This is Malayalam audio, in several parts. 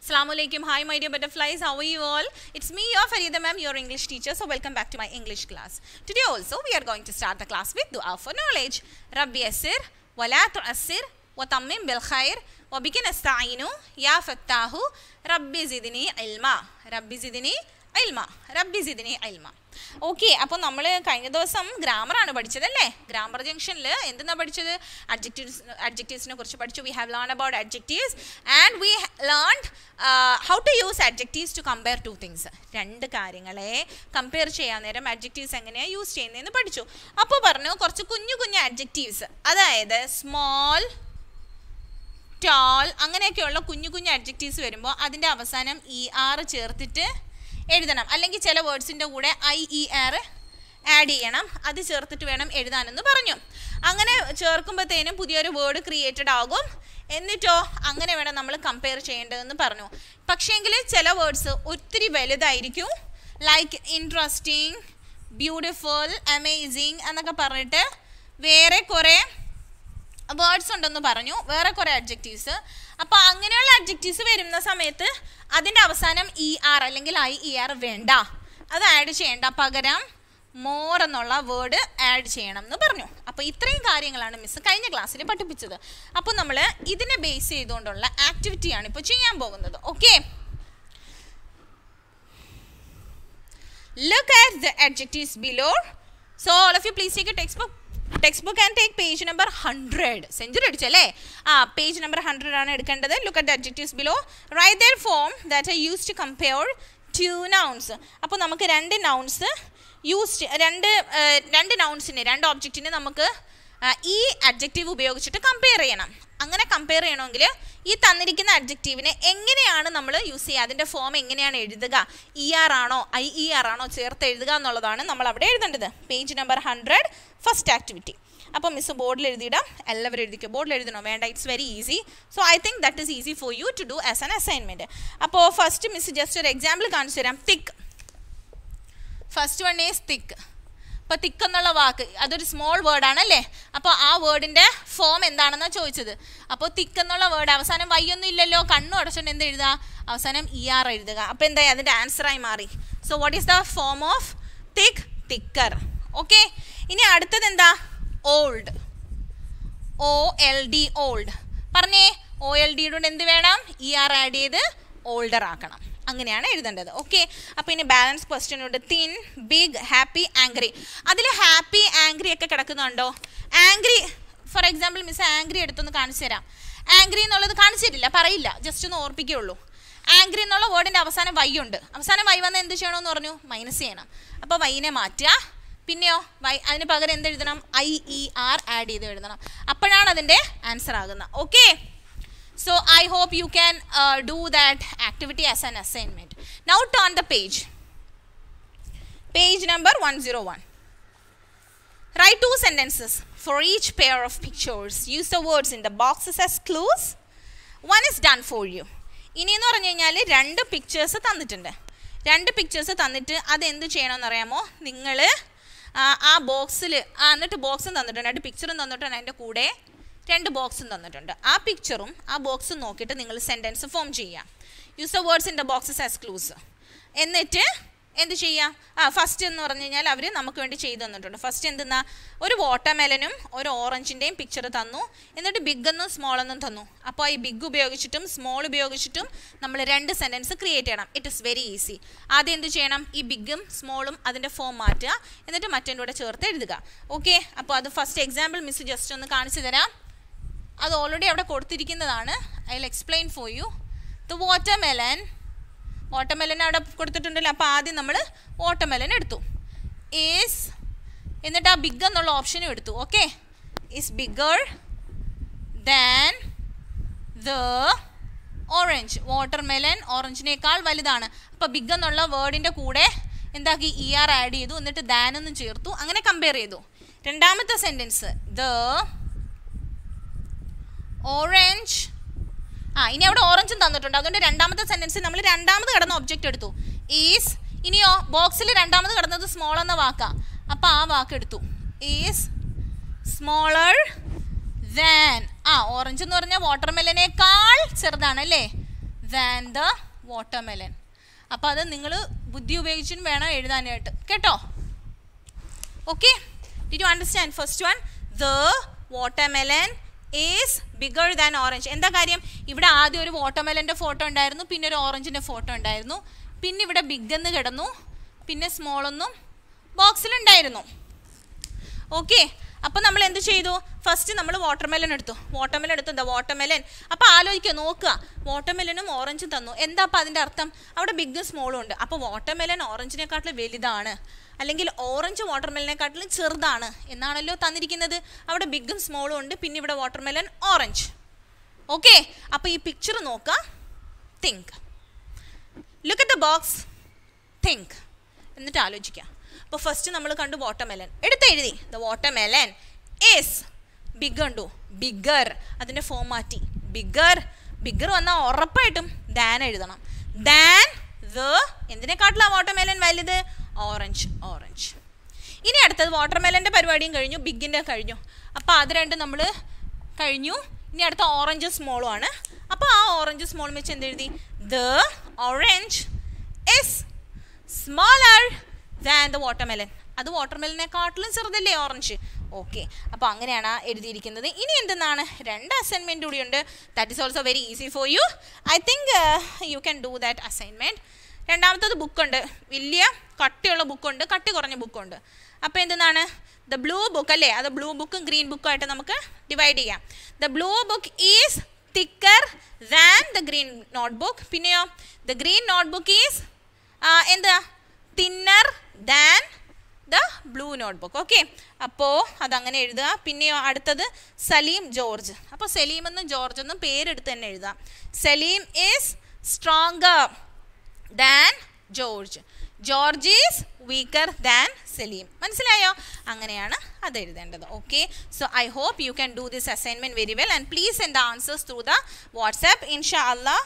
Assalamu alaikum. Hi, my dear butterflies. How are you all? It's me, your Farida ma'am, your English teacher. So, welcome back to my English class. Today, also, we are going to start the class with dua for knowledge. Rabbi Asir, wala tu'assir, wa tammim bil khair, wa bikin asta'inu, ya fattahu, rabbi zidni ilma. Rabbi zidni ilma. Rabbi zidni ilma. Okay അപ്പോൾ നമ്മൾ കഴിഞ്ഞ ദിവസം ഗ്രാമറാണ് പഠിച്ചത് അല്ലേ ഗ്രാമർ ജംഗ്ഷനിൽ എന്തെന്നാ പഠിച്ചത് അഡ്ജക്റ്റീവ്സ് അഡ്ജക്റ്റീവ്സിനെ കുറിച്ച് പഠിച്ചു we have learn about adjectives and we learn how to use adjectives to compare two things രണ്ട് കാര്യങ്ങളെ കമ്പയർ ചെയ്യാൻ നേരം അഡ്ജക്റ്റീവ്സ് എങ്ങനെയാണ് യൂസ് ചെയ്യുന്നതെന്ന് പഠിച്ചു അപ്പോൾ പറഞ്ഞു കുറച്ച് കുഞ്ഞു കുഞ്ഞു അഡ്ജക്റ്റീവ്സ് അതായത് സ്മോൾ ടാൾ അങ്ങനെയൊക്കെയുള്ള കുഞ്ഞു കുഞ്ഞു അഡ്ജക്റ്റീവ്സ് വരുമ്പോൾ അതിൻ്റെ അവസാനം ഇ ആർ ചേർത്തിട്ട് എഴുതണം അല്ലെങ്കിൽ ചില വേർഡ്സിൻ്റെ കൂടെ ഐ ഇ ആർ ആഡ് ചെയ്യണം അത് ചേർത്തിട്ട് വേണം എഴുതാനെന്ന് പറഞ്ഞു അങ്ങനെ ചേർക്കുമ്പോഴത്തേനും പുതിയൊരു വേർഡ് ക്രിയേറ്റഡ് ആകും എന്നിട്ടോ അങ്ങനെ വേണം നമ്മൾ കമ്പയർ ചെയ്യേണ്ടതെന്ന് പറഞ്ഞു പക്ഷേങ്കിൽ ചില വേർഡ്സ് ഒത്തിരി വലുതായിരിക്കും ലൈക്ക് ഇൻട്രസ്റ്റിംഗ് ബ്യൂട്ടിഫുൾ അമേസിങ് എന്നൊക്കെ പറഞ്ഞിട്ട് വേറെ കുറേ വേർഡ്സ് ഉണ്ടെന്ന് പറഞ്ഞു വേറെ കുറേ അഡ്ജക്റ്റീവ്സ് അപ്പോൾ അങ്ങനെയുള്ള അഡ്ജക്റ്റീവ്സ് വരുന്ന സമയത്ത് അതിൻ്റെ അവസാനം ഇ ആർ അല്ലെങ്കിൽ ഐ ഇ ആർ വേണ്ട അത് ആഡ് ചെയ്യേണ്ട പകരം മോർ എന്നുള്ള വേർഡ് ആഡ് ചെയ്യണം എന്ന് പറഞ്ഞു അപ്പോൾ ഇത്രയും കാര്യങ്ങളാണ് മിസ് കഴിഞ്ഞ ക്ലാസ്സിൽ പഠിപ്പിച്ചത് അപ്പോൾ നമ്മൾ ഇതിനെ ബേസ് ചെയ്തുകൊണ്ടുള്ള ആക്ടിവിറ്റിയാണ് ഇപ്പോൾ ചെയ്യാൻ പോകുന്നത് okay Look at the adjectives below. So all of you please take a textbook textbook and take page number 100 century അടിച്ചല്ലേ ആ പേജ് നമ്പർ ഹൺഡ്രഡ് ആണ് എടുക്കേണ്ടത് look at adjectives below write their form that I use to compare two nouns അപ്പോൾ നമുക്ക് രണ്ട് നൗൺസ് യൂസ് രണ്ട് ഏഹ്, രണ്ട് നൗൺസിനെ രണ്ട് ഒബ്ജക്റ്റിനെ നമുക്ക് ആ, ഈ അഡ്ജക്റ്റീവ് ഉപയോഗിച്ചിട്ട് കമ്പയർ ചെയ്യണം അങ്ങനെ കമ്പയർ ചെയ്യണമെങ്കിൽ ഈ തന്നിരിക്കുന്ന അഡ്ജക്റ്റീവിനെ എങ്ങനെയാണ് നമ്മൾ യൂസ് ചെയ്യുക അതിൻ്റെ ഫോം എങ്ങനെയാണ് എഴുതുക ഇ ആർ ആണോ ഐ ഇ ആർ ആണോ ചേർത്ത് എഴുതുക എന്നുള്ളതാണ് നമ്മൾ അവിടെ എഴുതേണ്ടത് page number hundred first activity അപ്പോൾ മിസ് ബോർഡിൽ എഴുതിയിടാം എല്ലാവരും എഴുതിക്കുക ബോർഡിൽ എഴുതണോ വേണ്ട it's very easy so I think that is easy for you to do as an assignment അപ്പോൾ ഫസ്റ്റ് മിസ് ജസ്റ്റ് ഒരു എക്സാമ്പിൾ കാണിച്ചു തരാം thick first one is thick ഇപ്പോൾ തിക്ക് എന്നുള്ള വാക്ക് അതൊരു സ്മോൾ വേർഡാണ് അല്ലേ അപ്പോൾ ആ വേർഡിൻ്റെ ഫോം എന്താണെന്നാണ് ചോദിച്ചത് അപ്പോൾ തിക്ക് എന്നുള്ള വേർഡ് അവസാനം വയ്യൊന്നും ഇല്ലല്ലോ കണ്ണു അടച്ചുകൊണ്ട് എന്ത് എഴുതുക അവസാനം ഇ ആർ എഴുതുക അപ്പോൾ എന്തായി അതിൻ്റെ ആൻസറായി മാറി so what is the form of thick thicker okay ഇനി അടുത്തത് എന്താ old O L D old പറഞ്ഞേ ഒ എൽ ഡിയുടെ എന്ത് വേണം ഇ ആർ ആഡ് ചെയ്ത് ഓൾഡർ ആക്കണം അങ്ങനെയാണ് എഴുതേണ്ടത് ഓക്കെ അപ്പോൾ ഇനി ബാലൻസ് ക്വസ്റ്റ്യൻ ഉണ്ട് തിൻ ബിഗ് ഹാപ്പി ആംഗ്രി അതിൽ ഹാപ്പി ആംഗ്രി ഒക്കെ കിടക്കുന്നുണ്ടോ angry for example miss angry എടുത്തൊന്ന് കാണിച്ചു തരാം ആംഗ്രി എന്നുള്ളത് കാണിച്ചിട്ടില്ല പറയില്ല ജസ്റ്റ് ഒന്ന് ഓർപ്പിക്കുകയുള്ളൂ ആംഗ്രി എന്നുള്ള വേർഡിൻ്റെ അവസാനം വൈ ഉണ്ട് അവസാനം വൈ വന്ന് എന്ത് ചെയ്യണമെന്ന് പറഞ്ഞു മൈനസ് ചെയ്യണം അപ്പോൾ വൈനെ മാറ്റുക പിന്നെയോ വൈ അതിന് പകരം എന്ത് എഴുതണം ഐ ഇ ആർ ആഡ് ചെയ്ത് എഴുതണം അപ്പോഴാണ് അതിൻ്റെ ആൻസർ ആകുന്നത് okay so I hope you can do that activity as an assignment now turn the page page number one zero one Write two sentences for each pair of pictures. Use the words in the boxes as clues. One is done for you. ഇനി എന്ന് പറഞ്ഞു കഴിഞ്ഞാൽ രണ്ട് പിക്ചേഴ്സ് തന്നിട്ടുണ്ട് രണ്ട് പിക്ചേഴ്സ് തന്നിട്ട് അത് എന്ത് ചെയ്യണമെന്ന് അറിയാമോ നിങ്ങൾ ആ ബോക്സിൽ ആ എന്നിട്ട് ബോക്സും തന്നിട്ടുണ്ട് രണ്ട് പിക്ചറും തന്നിട്ടുണ്ട് അതിൻ്റെ കൂടെ രണ്ട് ബോക്സും തന്നിട്ടുണ്ട് ആ പിക്ചറും ആ ബോക്സും നോക്കിയിട്ട് നിങ്ങൾ സെൻറ്റൻസ് ഫോം ചെയ്യാം use the words in the boxes as clues എന്നിട്ട് എന്ത് ചെയ്യാം ആ ഫസ്റ്റ് എന്ന് പറഞ്ഞു കഴിഞ്ഞാൽ അവർ നമുക്ക് വേണ്ടി ചെയ്തു തന്നിട്ടുണ്ട് ഫസ്റ്റ് എന്തെന്നാ ഒരു വാട്ടർമെലനും ഒരു ഓറഞ്ചിൻ്റെയും പിക്ചർ തന്നു എന്നിട്ട് ബിഗ് എന്നും സ്മോൾ എന്നും തന്നു അപ്പോൾ ഈ ബിഗ് ഉപയോഗിച്ചിട്ടും സ്മോൾ ഉപയോഗിച്ചിട്ടും നമ്മൾ രണ്ട് സെൻറ്റൻസ് ക്രിയേറ്റ് ചെയ്യണം ഇറ്റ് ഇസ് വെരി ഈസി ആദ്യം എന്ത് ചെയ്യണം ഈ ബിഗും സ്മോളും അതിൻ്റെ ഫോം മാറ്റുക എന്നിട്ട് മറ്റേൻ്റെ കൂടെ ചേർത്ത് എഴുതുക ഓക്കെ അപ്പോൾ അത് ഫസ്റ്റ് എക്സാമ്പിൾ മിസ് ജസ്റ്റ് ഒന്ന് കാണിച്ചു തരാം അത് ഓൾറെഡി അവിടെ കൊടുത്തിരിക്കുന്നതാണ് I will explain for you the watermelon watermelon അവിടെ കൊടുത്തിട്ടുണ്ടല്ലോ അപ്പോൾ ആദ്യം നമ്മൾ വാട്ടർമെലൻ എടുത്തു ഈസ് എന്നിട്ട് ആ ബിഗ് എന്നുള്ള ഓപ്ഷനും എടുത്തു okay is bigger than the orange watermelon ഓറഞ്ചിനേക്കാൾ വലുതാണ് അപ്പോൾ ബിഗ് എന്നുള്ള വേർഡിൻ്റെ കൂടെ എന്താക്കി ഇ ആർ ആഡ് ചെയ്തു എന്നിട്ട് ദാൻ എന്നും ചേർത്തു അങ്ങനെ കമ്പയർ ചെയ്തു രണ്ടാമത്തെ സെൻറ്റൻസ് ദ ഓറഞ്ച് ആ ഇനി അവിടെ ഓറഞ്ചും തന്നിട്ടുണ്ട് അതുകൊണ്ട് രണ്ടാമത്തെ സെന്റൻസ് നമ്മൾ രണ്ടാമത് കിടന്ന ഒബ്ജക്റ്റ് എടുത്തു ഈസ് ഇനിയോ ബോക്സിൽ രണ്ടാമത് കിടന്നത് സ്മോൾ എന്ന വാക്കാ അപ്പോൾ ആ വാക്ക് എടുത്തു ഈസ് സ്മോളർ ദാൻ ആ ഓറഞ്ച് എന്ന് പറഞ്ഞാൽ വാട്ടർമെലനേക്കാൾ ചെറുതാണ് അല്ലേ ദാൻ ദ വാട്ടർമെലൻ അപ്പോൾ അത് നിങ്ങൾ ബുദ്ധി ഉപയോഗിച്ചും വേണം എഴുതാനായിട്ട് കേട്ടോ okay did you understand first one the watermelon is bigger than orange എന്താ കാര്യം ഇവിടെ ആദ്യം ഒരു വാട്ടർമെലൻ്റെ ഫോട്ടോ ഉണ്ടായിരുന്നു പിന്നെ ഒരു ഓറഞ്ചിൻ്റെ ഫോട്ടോ ഉണ്ടായിരുന്നു പിന്നെ ഇവിടെ ബിഗ് എന്ന് കിടന്നു പിന്നെ സ്മോൾ ഒന്നും ബോക്സിലുണ്ടായിരുന്നു ഓക്കെ അപ്പോൾ നമ്മൾ എന്ത് ചെയ്തു ഫസ്റ്റ് നമ്മൾ വാട്ടർമെലൻ എടുത്തു വാട്ടർമെലൻ എടുത്തു എന്താ വാട്ടർമെലൻ അപ്പോൾ ആലോചിക്കുക നോക്കുക വാട്ടർമെലനും ഓറഞ്ചും തന്നു എന്താ അപ്പോൾ അതിൻ്റെ അർത്ഥം അവിടെ ബിഗും സ്മോളും ഉണ്ട് അപ്പോൾ വാട്ടർമെലൻ ഓറഞ്ചിനെക്കാട്ടിലും വലുതാണ് അല്ലെങ്കിൽ ഓറഞ്ച് വാട്ടർമെലനെക്കാട്ടിലും ചെറുതാണ് എന്നാണല്ലോ തന്നിരിക്കുന്നത് അവിടെ ബിഗും സ്മോളും ഉണ്ട് പിന്നെ ഇവിടെ വാട്ടർമെലൻ ഓറഞ്ച് ഓക്കെ അപ്പോൾ ഈ പിക്ചർ നോക്കുക think look at the box think എന്നിട്ട് ആലോചിക്കുക അപ്പോൾ ഫസ്റ്റ് നമ്മൾ കണ്ടു വാട്ടർമെലൻ എടുത്ത് എഴുതി ദ വാട്ടർമെലൻ എസ് ബിഗ് കണ്ടു ബിഗർ അതിൻ്റെ ഫോം മാറ്റി ബിഗർ ബിഗർ വന്നാൽ ഉറപ്പായിട്ടും ദാൻ എഴുതണം ദാൻ ദ എന്തിനെക്കാട്ടിലാണ് വാട്ടർമെലൻ വലുത് ഓറഞ്ച് ഓറഞ്ച് ഇനി അടുത്തത് വാട്ടർമെലൻ്റെ പരിപാടിയും കഴിഞ്ഞു ബിഗിൻ്റെ കഴിഞ്ഞു അപ്പോൾ അത് രണ്ടും നമ്മൾ കഴിഞ്ഞു ഇനി അടുത്ത ഓറഞ്ച് സ്മോളും ആണ് അപ്പോൾ ആ ഓറഞ്ച് സ്മോളും വെച്ച് എന്തെഴുതി the orange is smaller than the watermelon അത് വാട്ടർമെലനെക്കാട്ടിലും ചെറുതല്ലേ ഓറഞ്ച് ഓക്കെ അപ്പോൾ അങ്ങനെയാണ് ആ എഴുതിയിരിക്കുന്നത് ഇനി എന്തെന്നാണ് രണ്ട് അസൈൻമെൻറ്റ് കൂടിയുണ്ട് that is also very easy for you I think you can do that assignment രണ്ടാമത്തത് ബുക്കുണ്ട് വലിയ കട്ടിയുള്ള ബുക്കുണ്ട് കട്ടി കുറഞ്ഞ ബുക്കുണ്ട് അപ്പോൾ എന്തെന്നാണ് ദ ബ്ലൂ ബുക്ക് അല്ലേ അത് ബ്ലൂ ബുക്കും ഗ്രീൻ ബുക്കും ആയിട്ട് നമുക്ക് ഡിവൈഡ് ചെയ്യാം the blue book is thicker than the green notebook പിന്നെയോ the green notebook is എന്താ thinner than the blue notebook okay അപ്പോൾ അതങ്ങനെ എഴുതുക പിന്നെയോ അടുത്തത് സലീം ജോർജ് അപ്പോൾ സലീം എന്നും ജോർജ് എന്നും പേരെടുത്ത് തന്നെ എഴുതാം Salim is stronger than George George is weaker than Salim മനസ്സിലായോ അങ്ങനെയാണ് അത് എഴുതേണ്ടത് okay so I hope you can do this assignment very well and please send the answers through the WhatsApp ഇൻഷാ അല്ലാ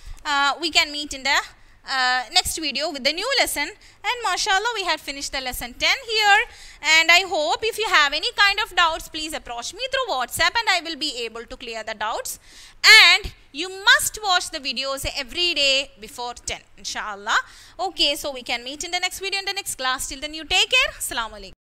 we can meet in the uh, next video with the new lesson and mashallah we had finished the lesson 10 here and i hope if you have any kind of doubts please approach me through whatsapp and i will be able to clear the doubts and you must watch the videos every day before 10 inshallah okay so we can meet in the next video in the next class till then you take care assalamu alaikum